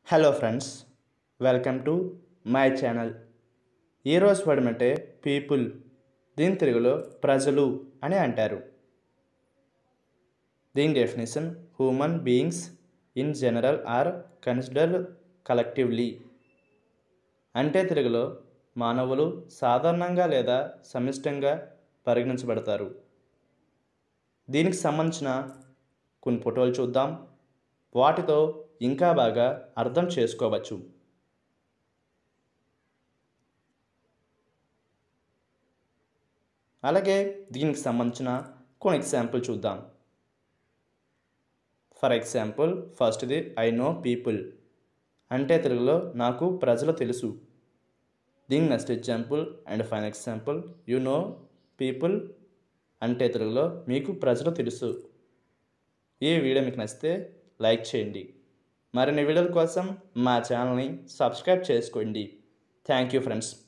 hello friends welcome to my channel ఈరోజు పడమంటే people దీని తెలుగులో ప్రజలు అని అంటారు దీని definition human beings in general are considered collectively అంటే తెలుగులో మానవులు సాధారణంగా లేదా సమిష్టంగా పరిగణించబడతారు దీనికి సంబంధించిన కొన్ని ఫోటోలు చూద్దాం వాటితో ఇంకా బాగా అర్థం చేసుకోవచ్చు అలాగే దీనికి సంబంధించిన కొన్ని ఎగ్జాంపుల్ చూద్దాం ఫర్ ఎగ్జాంపుల్ ఫస్ట్ది ఐ నో పీపుల్ అంటే తెలుగులో నాకు ప్రజలు తెలుసు దీని next example and fine example you know people అంటే తెలుగులో మీకు ప్రజలు తెలుసు ఈ వీడియో మీకు నచ్చితే లైక్ చేయండి మరిన్ని వీడియోల కోసం మా ఛానల్ని సబ్స్క్రైబ్ చేసుకోండి థ్యాంక్ యూ ఫ్రెండ్స్